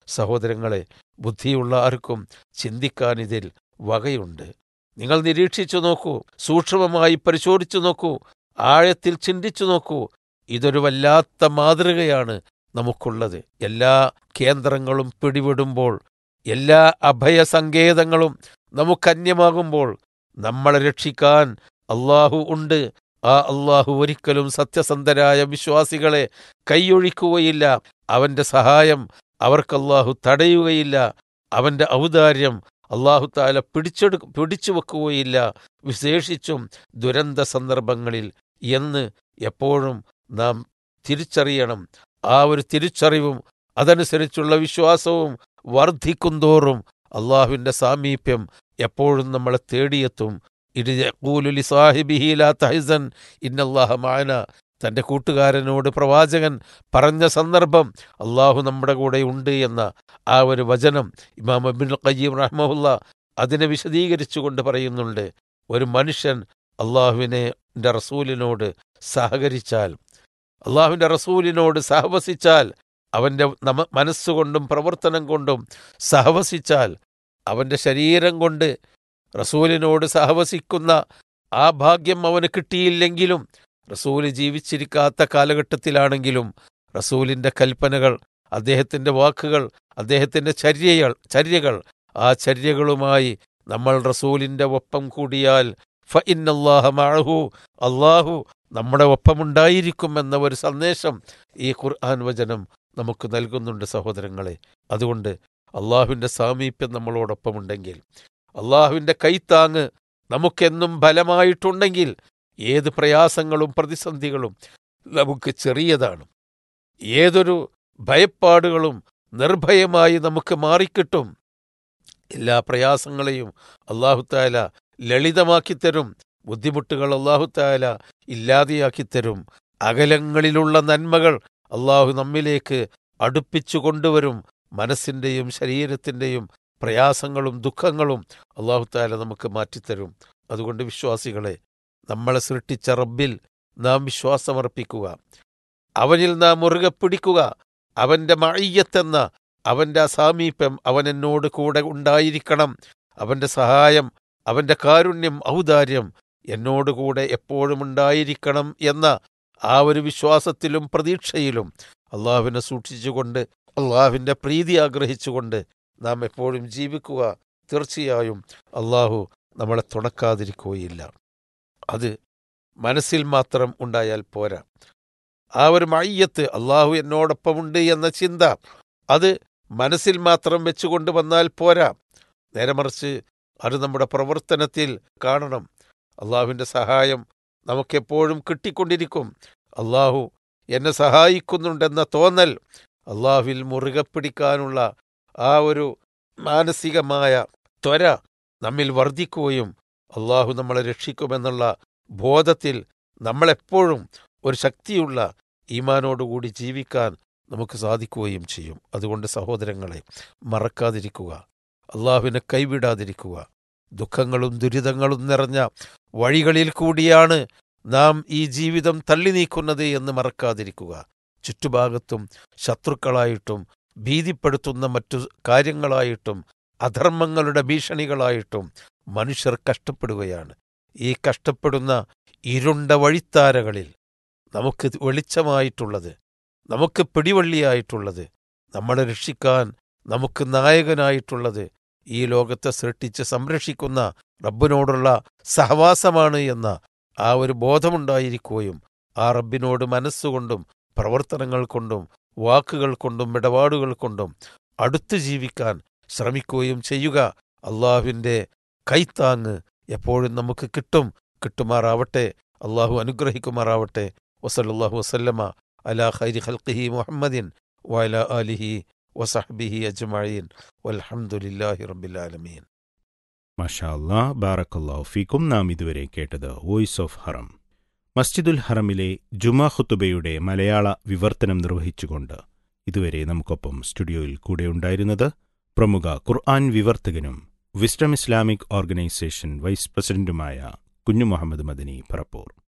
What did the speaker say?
സഹോദരങ്ങളെ ബുദ്ധിയുള്ള ആർക്കും ചിന്തിക്കാൻ ഇതിൽ വകയുണ്ട് നിങ്ങൾ നിരീക്ഷിച്ചു നോക്കൂ സൂക്ഷ്മമായി പരിശോധിച്ചു നോക്കൂ ആഴത്തിൽ ചിന്തിച്ചു നോക്കൂ ഇതൊരു വല്ലാത്ത മാതൃകയാണ് നമുക്കുള്ളത് എല്ലാ കേന്ദ്രങ്ങളും പിടിവിടുമ്പോൾ എല്ലാ അഭയസങ്കേതങ്ങളും നമുക്കന്യമാകുമ്പോൾ നമ്മളെ രക്ഷിക്കാൻ അള്ളാഹു ഉണ്ട് ആ അള്ളാഹു ഒരിക്കലും സത്യസന്ധരായ വിശ്വാസികളെ കൈയൊഴിക്കുകയില്ല അവന്റെ സഹായം അവർക്ക് അള്ളാഹു തടയുകയില്ല അവന്റെ ഔദാര്യം അള്ളാഹു താല പിടിച്ചെടു പിടിച്ചു വെക്കുകയില്ല വിശേഷിച്ചും ദുരന്ത സന്ദർഭങ്ങളിൽ എന്ന് എപ്പോഴും നാം തിരിച്ചറിയണം ആ ഒരു തിരിച്ചറിവും അതനുസരിച്ചുള്ള വിശ്വാസവും വർദ്ധിക്കുന്തോറും അള്ളാഹുവിന്റെ സാമീപ്യം എപ്പോഴും നമ്മളെ തേടിയെത്തും ഇത് യഖൂലുലി സാഹിബിഹി ലാ തഹ്സൻ ഇന്നല്ലാഹ മഅന തന്റെ കൂട്ടുകാരനോട് പ്രവാചകൻ പറഞ്ഞ സന്ദർഭം അള്ളാഹു നമ്മുടെ കൂടെ ഉണ്ട് എന്ന ആ ഒരു വചനം ഇമാം അബിൻ ഖയ്യീം റഹ്മഹുല്ല അതിനെ വിശദീകരിച്ചുകൊണ്ട് പറയുന്നുണ്ട് ഒരു മനുഷ്യൻ അള്ളാഹുവിനെ ന്റെ റസൂലിനോട് സഹകരിച്ചാൽ അള്ളാഹുവിന്റെ റസൂലിനോട് സഹവസിച്ചാൽ അവന്റെ നമ മനസ്സുകൊണ്ടും പ്രവർത്തനം കൊണ്ടും സഹവസിച്ചാൽ അവന്റെ ശരീരം കൊണ്ട് റസൂലിനോട് സഹവസിക്കുന്ന ആ ഭാഗ്യം അവന് കിട്ടിയില്ലെങ്കിലും റസൂല് ജീവിച്ചിരിക്കാത്ത കാലഘട്ടത്തിലാണെങ്കിലും റസൂലിന്റെ കൽപ്പനകൾ അദ്ദേഹത്തിന്റെ വാക്കുകൾ അദ്ദേഹത്തിന്റെ ചര്യകൾ ചര്യകൾ ആ ചര്യകളുമായി നമ്മൾ റസൂലിന്റെ ഒപ്പം കൂടിയാൽ ഫ ഇന്നല്ലാഹ മഅഹു അള്ളാഹു നമ്മുടെ ഒപ്പമുണ്ടായിരിക്കും എന്ന ഒരു സന്ദേശം ഈ ഖുർആൻ വചനം നമുക്ക് നൽകുന്നുണ്ട് സഹോദരങ്ങളെ അതുകൊണ്ട് അള്ളാഹുവിന്റെ സാമീപ്യം നമ്മളോടൊപ്പമുണ്ടെങ്കിൽ അള്ളാഹുവിന്റെ കൈത്താങ്ങ് നമുക്കെന്നും ഫലമായിട്ടുണ്ടെങ്കിൽ ഏത് പ്രയാസങ്ങളും പ്രതിസന്ധികളും നമുക്ക് ചെറിയതാണ് ഏതൊരു ഭയപ്പാടുകളും നിർഭയമായി നമുക്ക് മാറിക്കിട്ടും എല്ലാ പ്രയാസങ്ങളെയും അള്ളാഹുത്താല ലളിതമാക്കിത്തരും ബുദ്ധിമുട്ടുകൾ അള്ളാഹുത്താല ഇല്ലാതെയാക്കിത്തരും അകലങ്ങളിലുള്ള നന്മകൾ അള്ളാഹു നമ്മിലേക്ക് അടുപ്പിച്ചു കൊണ്ടുവരും മനസ്സിന്റെയും ശരീരത്തിന്റെയും പ്രയാസങ്ങളും ദുഃഖങ്ങളും അള്ളാഹുത്താല നമുക്ക് മാറ്റിത്തരും അതുകൊണ്ട് വിശ്വാസികളെ നമ്മളെ സൃഷ്ടിച്ച റബ്ബിൽ നാം വിശ്വാസമർപ്പിക്കുക അവനിൽ നാം മുറുകെ പിടിക്കുക അവന്റെ മയ്യത്തെന്ന അവന്റെ അസാമീപ്യം അവൻ എന്നോട് കൂടെ ഉണ്ടായിരിക്കണം അവന്റെ സഹായം അവന്റെ കാരുണ്യം ഔദാര്യം എന്നോടുകൂടെ എപ്പോഴും ഉണ്ടായിരിക്കണം എന്ന ആ ഒരു വിശ്വാസത്തിലും പ്രതീക്ഷയിലും അള്ളാഹുവിനെ സൂക്ഷിച്ചുകൊണ്ട് അള്ളാഹുവിന്റെ പ്രീതി ആഗ്രഹിച്ചുകൊണ്ട് നാം എപ്പോഴും ജീവിക്കുക തീർച്ചയായും അള്ളാഹു നമ്മളെ തുണക്കാതിരിക്കുകയില്ല അത് മനസ്സിൽ മാത്രം ഉണ്ടായാൽ പോരാ ആ ഒരു മയ്യത്ത് അള്ളാഹു എന്നോടൊപ്പമുണ്ട് എന്ന ചിന്ത അത് മനസ്സിൽ മാത്രം വെച്ചുകൊണ്ട് വന്നാൽ പോരാ നേരെ മറിച്ച് അത് നമ്മുടെ പ്രവർത്തനത്തിൽ കാണണം അള്ളാഹുവിന്റെ സഹായം നമുക്കെപ്പോഴും കിട്ടിക്കൊണ്ടിരിക്കും അള്ളാഹു എന്നെ സഹായിക്കുന്നുണ്ടെന്ന തോന്നൽ അള്ളാഹുവിൽ മുറുകെ പിടിക്കാനുള്ള ആ ഒരു മാനസികമായ ത്വര നമ്മിൽ വർദ്ധിക്കുകയും അള്ളാഹു നമ്മളെ രക്ഷിക്കുമെന്നുള്ള ബോധത്തിൽ നമ്മളെപ്പോഴും ഒരു ശക്തിയുള്ള ഈമാനോടുകൂടി ജീവിക്കാൻ നമുക്ക് സാധിക്കുകയും ചെയ്യും അതുകൊണ്ട് സഹോദരങ്ങളെ മറക്കാതിരിക്കുക അള്ളാഹുവിനെ കൈവിടാതിരിക്കുക ദുഃഖങ്ങളും ദുരിതങ്ങളും നിറഞ്ഞ വഴികളിൽ കൂടിയാണ് നാം ഈ ജീവിതം തള്ളി നീക്കുന്നത് എന്ന് മറക്കാതിരിക്കുക ചുറ്റുഭാഗത്തും ശത്രുക്കളായിട്ടും ഭീതിപ്പെടുത്തുന്ന മറ്റു കാര്യങ്ങളായിട്ടും അധർമ്മങ്ങളുടെ ഭീഷണികളായിട്ടും മനുഷ്യർ കഷ്ടപ്പെടുകയാണ് ഈ കഷ്ടപ്പെടുന്ന ഇരുണ്ട വഴിത്താരകളിൽ നമുക്ക് വെളിച്ചമായിട്ടുള്ളത് നമുക്ക് പിടിവള്ളിയായിട്ടുള്ളത് നമ്മളെ രക്ഷിക്കാൻ നമുക്ക് നായകനായിട്ടുള്ളത് ഈ ലോകത്തെ സൃഷ്ടിച്ച് സംരക്ഷിക്കുന്ന റബ്ബിനോടുള്ള സഹവാസമാണ് എന്ന ആ ഒരു ബോധമുണ്ടായിരിക്കുകയും ആ റബ്ബിനോട് മനസ്സുകൊണ്ടും പ്രവർത്തനങ്ങൾ കൊണ്ടും വാക്കുകൾ കൊണ്ടും ഇടപാടുകൾ കൊണ്ടും അടുത്തു ജീവിക്കാൻ ശ്രമിക്കുകയും ചെയ്യുക അള്ളാഹുവിൻ്റെ കൈത്താങ്ങ് എപ്പോഴും നമുക്ക് കിട്ടും കിട്ടുമാറാവട്ടെ അള്ളാഹു അനുഗ്രഹിക്കുമാറാവട്ടെ വസല്ലാഹു വസല്ലമ അലാ ഖൈരി ഖൽഖിഹി മുഹമ്മദിൻ വഅല ആലിഹി വസഹ്ബിഹി അജ്മഈൻ വൽഹംദുലില്ലാഹി റബ്ബിൽ ആലമീൻ മഷാ അല്ലാ ബാറക്കല്ലാഹു ഫീക്കും നാം ഇതുവരെ കേട്ടത് വോയിസ് ഓഫ് ഹറം മസ്ജിദുൽ ഹറമിലെ ജുമാ ഖുത്തുബയുടെ മലയാള വിവർത്തനം നിർവഹിച്ചുകൊണ്ട് ഇതുവരെ നമുക്കൊപ്പം സ്റ്റുഡിയോയിൽ കൂടെയുണ്ടായിരുന്നത് പ്രമുഖ ഖുർആൻ വിവർത്തകനും വിസ്ഡം ഇസ്ലാമിക് ഓർഗനൈസേഷൻ വൈസ് പ്രസിഡന്റുമായ കുഞ്ഞു മുഹമ്മദ് മദനി പറപ്പൂർ